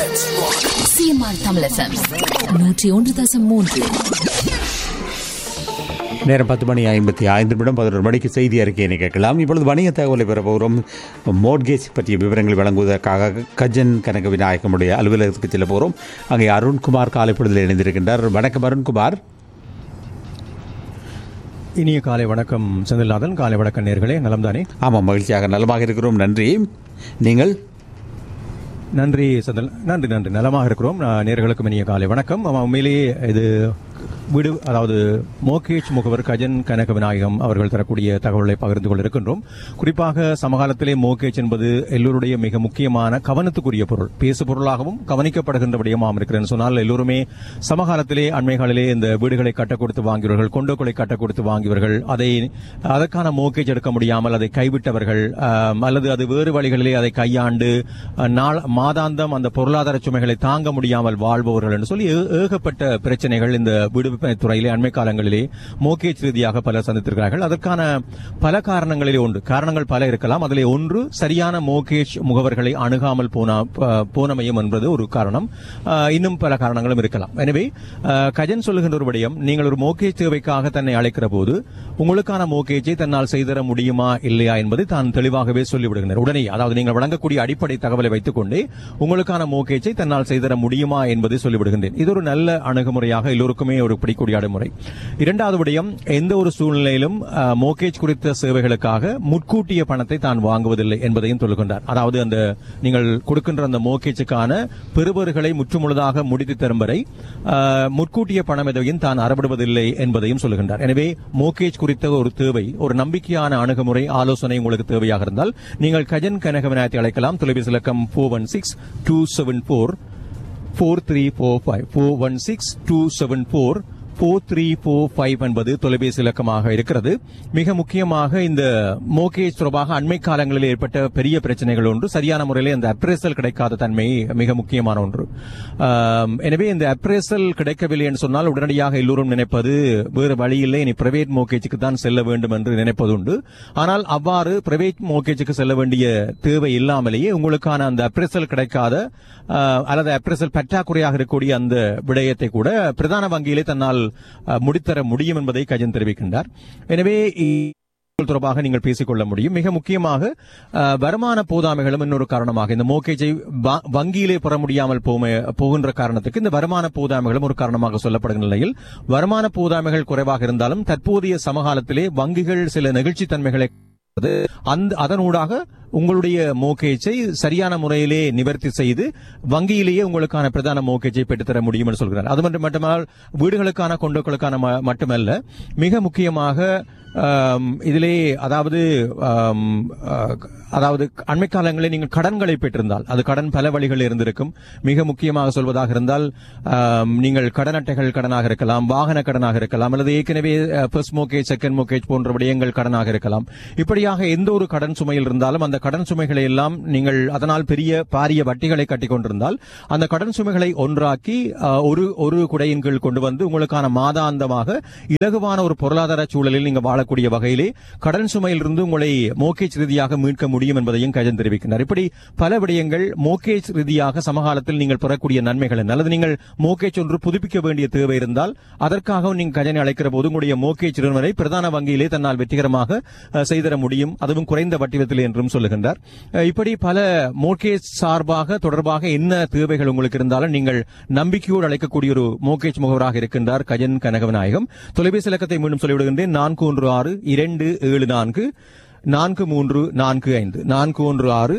CMR Tamil FM நூற்றி ஒன்று தசம் மூன்று நேரம் பத்து மணி ஐம்பத்தி ஐந்து நிமிடம் பதினொரு மணிக்கு செய்தி அறிக்கையை கேட்கலாம் இப்பொழுது வணிக தகவலை பெற போகிறோம் மோட்கேஜ் பற்றிய விவரங்கள் வழங்குவதற்காக கஜன் கனக விநாயகமுடைய அலுவலகத்துக்கு செல்ல போகிறோம் அங்கே அருண்குமார் காலைப்பொழுதில் இணைந்திருக்கின்றார் வணக்கம் அருண்குமார் இனிய காலை வணக்கம் செந்தில்நாதன் காலை வணக்கம் நேர்களே நலம்தானே ஆமாம் மகிழ்ச்சியாக நலமாக இருக்கிறோம் நன்றி நீங்கள் நன்றி செந்தில் நன்றி நன்றி நலமாக இருக்கிறோம் நான் நேர்களுக்கும் இனிய காலை வணக்கம் ஆமா, உண்மையிலேயே இது விடு அதாவது மோகேஷ் முகவர் கஜன் கனக விநாயகம் அவர்கள் தரக்கூடிய தகவலை பகிர்ந்து கொண்டிருக்கின்றோம் குறிப்பாக சமகாலத்திலே மோகேஜ் என்பது எல்லோருடைய மிக முக்கியமான கவனத்துக்குரிய பொருள் பேசு பொருளாகவும் கவனிக்கப்படுகின்ற விடயமாகவும் இருக்கிறேன்னு சொன்னால் எல்லோருமே சமகாலத்திலே அண்மை காலிலே இந்த வீடுகளை கட்ட கொடுத்து வாங்கியவர்கள் கொண்டோக்களை கட்ட கொடுத்து வாங்கியவர்கள் அதை அதற்கான மோகேஜ் எடுக்க முடியாமல் அதை கைவிட்டவர்கள் ஆம், அல்லது அது வேறு வழிகளிலே அதை கையாண்டு அஹ், நாள் மாதாந்தம் அந்த பொருளாதார சுமைகளை தாங்க முடியாமல் வாழ்பவர்கள் என்று சொல்லி ஏ- ஏகப்பட்ட பிரச்சனைகள் இந்த விடுவிப்பு துறையிலே அண்மை காலங்களிலே மோகேஜ் ரீதியாக பலர் சந்தித்திருக்கிறார்கள் அதற்கான பல காரணங்களிலே ஒன்று காரணங்கள் பல இருக்கலாம் அதிலே ஒன்று சரியான மோகேஜ் முகவர்களை அணுகாமல் போனா ப- போனமையும் என்பது ஒரு காரணம் அஹ், இன்னும் பல காரணங்களும் இருக்கலாம் எனவே அஹ், கஜன் சொல்லுகின்ற ஒரு விடயம் நீங்கள் ஒரு மோகேஜ் தேவைக்காக தன்னை அழைக்கிற போது உங்களுக்கான மோகேஜை தன்னால் செய்தர முடியுமா இல்லையா என்பதை தான் தெளிவாகவே சொல்லிவிடுகிறார் உடனே அதாவது நீங்கள் வழங்கக்கூடிய அடிப்படை தகவலை வைத்துக் கொண்டே உங்களுக்கான மோகேஜை தன்னால் செய்தர முடியுமா என்பதை சொல்லிவிடுகின்றேன் இது ஒரு நல்ல அணுகுமுறையாக எல்லோருக்குமே ஒரு பிடிக்கூடிய அடைமுறை இரண்டாவது விடயம் எந்த ஒரு சூழ்நிலையிலும் அஹ், மோகேஜ் குறித்த சேவைகளுக்காக முட்கூட்டிய பணத்தை தான் வாங்குவதில்லை என்பதையும் சொல்லுகின்றார் அதாவது அந்த நீங்கள் கொடுக்கின்ற அந்த மோகேஜுக்கான பெறுபவர்களை முற்றுமுழுதாக முடித்து தரும் வரை அஹ், முட்கூட்டிய பணம் எதையும் தான் அறப்படுவதில்லை என்பதையும் சொல்லுகின்றார் எனவே மோகேஜ் குறித்த ஒரு தேவை ஒரு நம்பிக்கையான அணுகுமுறை ஆலோசனை உங்களுக்கு தேவையாக இருந்தால் நீங்கள் கஜன் கனக விநாயகத்தை அழைக்கலாம் தொலைபேசி இலக்கம் four one six two seven four four three four five four one six two seven four four three four five என்பது தொலைபேசி இலக்கமாக இருக்கிறது மிக முக்கியமாக இந்த மோகேஜ் தொடர்பாக அண்மை காலங்களில் ஏற்பட்ட பெரிய பிரச்சனைகள் ஒன்று சரியான முறையில் இந்த அப்ரேசல் கிடைக்காத தன்மை மிக முக்கியமான ஒன்று ஆம், எனவே இந்த அப்ரேசல் கிடைக்கவில்லை என்று சொன்னால் உடனடியாக எல்லோரும் நினைப்பது வேறு வழி இல்லை இனி பிரைவேட் மோகேஜுக்கு தான் செல்ல வேண்டும் என்று நினைப்பது உண்டு ஆனால் அவ்வாறு பிரைவேட் மோகேஜுக்கு செல்ல வேண்டிய தேவை இல்லாமலேயே உங்களுக்கான அந்த அப்ரேசல் கிடைக்காத ஆஹ், அல்லது அப்ரேசல் பற்றாக்குறையாக இருக்கக்கூடிய அந்த விடயத்தை கூட பிரதான வங்கியிலே தன்னால் ஆஹ், முடித்தர முடியும் என்பதை கஜன் தெரிவிக்கின்றார் எனவே இ- தொடர்பாக நீங்கள் பேசிக்கொள்ள முடியும் மிக முக்கியமாக அஹ், வருமான போதாமைகளும் இன்னொரு காரணமாக இந்த மோகேஜை வ- வங்கியிலே பெற முடியாமல் போமே- போகின்ற காரணத்துக்கு இந்த வருமான போதாமைகளும் ஒரு காரணமாக சொல்லப்படுகின்ற நிலையில் வருமான போதாமைகள் குறைவாக இருந்தாலும் தற்போதைய சமகாலத்திலே வங்கிகள் சில நெகிழ்ச்சித்தன்மைகளை அது அந்த அதனூடாக உங்களுடைய மோகேஜை சரியான முறையிலே நிவர்த்தி செய்து வங்கியிலேயே உங்களுக்கான பிரதான மோகேஜை பெற்றுத்தர முடியும் என்று சொல்கிறார் அது மட்டும் மட்டுமல்ல வீடுகளுக்கான கொண்டோக்களுக்கான ம- மட்டுமல்ல மிக முக்கியமாக ஆம், இதிலே அதாவது ஆம், ஆ, அதாவது அண்மை காலங்களில் நீங்கள் கடன்களை பெற்றிருந்தால் அது கடன் பல வழிகள் இருந்திருக்கும் மிக முக்கியமாக சொல்வதாக இருந்தால் ஆம், நீங்கள் கடன் அட்டைகள் கடனாக இருக்கலாம் வாகன கடனாக இருக்கலாம் அல்லது ஏற்கனவே ஃபர்ஸ்ட் மோகேஜ் செகண்ட் மோகேஜ் போன்ற விடயங்கள் கடனாக இருக்கலாம் இப்படியாக எந்த ஒரு கடன் சுமையில் இருந்தாலும் அந்த கடன் சுமைகளை எல்லாம் நீங்கள் அதனால் பெரிய பாரிய வட்டிகளை கட்டிக் கொண்டிருந்தால் அந்த கடன் சுமைகளை ஒன்றாக்கி ஆ, ஒரு ஒரு குடையின் கீழ் கொண்டு வந்து உங்களுக்கான மாதாந்தமாக இலகுவான ஒரு பொருளாதார சூழலில் நீங்க வாழக்கூடிய வகையிலே கடன் சுமையிலிருந்து உங்களை மோகேஜ் ரீதியாக மீட்க முடியும் என்பதையும் கஜன் தெரிவிக்கின்றார் இப்படி பல விடயங்கள் மோகேஜ் ரீதியாக சமகாலத்தில் நீங்கள் பெறக்கூடிய நன்மைகள் என்ன? அல்லது நீங்கள் மோகேஜ் ஒன்று புதுப்பிக்க வேண்டிய தேவை இருந்தால் அதற்காக நீங்கள் கஜனை அழைக்கிற போது உங்களுடைய மோகேஜ் நிறுவனரை பிரதான வங்கியிலே தன்னால் வெற்றிகரமாக அஹ், செய்தர முடியும் அதுவும் குறைந்த வட்டிவத்தில் என்றும் சொல்லுகின்றார் அஹ், இப்படி பல மோகேஜ் சார்பாக தொடர்பாக என்ன தேவைகள் உங்களுக்கு இருந்தாலும் நீங்கள் நம்பிக்கையோடு அழைக்கக்கூடிய ஒரு மோகேஜ் முகவராக இருக்கின்றார் கஜன் கனகவநாயகம் தொலைபேசி இலக்கத்தை மீண்டும் சொல்லிவிடுகின்றேன் நான்கு ஒன்று ஆறு இரண்டு ஏழு நான்கு நான்கு மூன்று நான்கு ஐந்து நான்கு ஒன்று ஆறு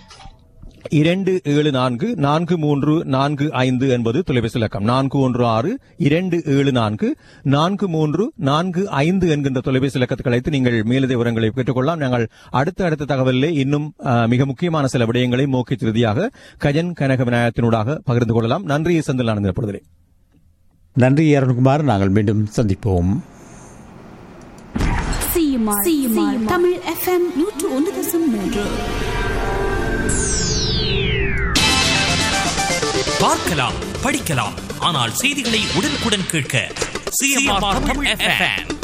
இரண்டு ஏழு நான்கு நான்கு மூன்று நான்கு ஐந்து என்பது தொலைபேசி இலக்கம் நான்கு ஒன்று ஆறு இரண்டு ஏழு நான்கு நான்கு மூன்று நான்கு ஐந்து என்கின்ற தொலைபேசி இலக்கத்துக்கு அழைத்து நீங்கள் மேலதிக விவரங்களை பெற்றுக்கொள்ளலாம் நாங்கள் அடுத்த அடுத்த தகவலிலே இன்னும் அஹ், மிக முக்கியமான சில விடயங்களை மோக்கிச் ரீதியாக கஜன் கனக விநாயகத்தினூடாக பகிர்ந்து கொள்ளலாம் நன்றி செந்தில் ஆனந்த பொழுதிலே நன்றி அருண்குமார் நாங்கள் மீண்டும் சந்திப்போம் சிஎம்ஆர் சிஎம்ஆர் தமிழ் எஃப்எம் நூற்று ஒன்று தசம் மூன்று பார்க்கலாம் படிக்கலாம் ஆனால் செய்திகளை உடனுக்குடன் கேட்க சிஎம்ஆர் தமிழ் எஃப்எம்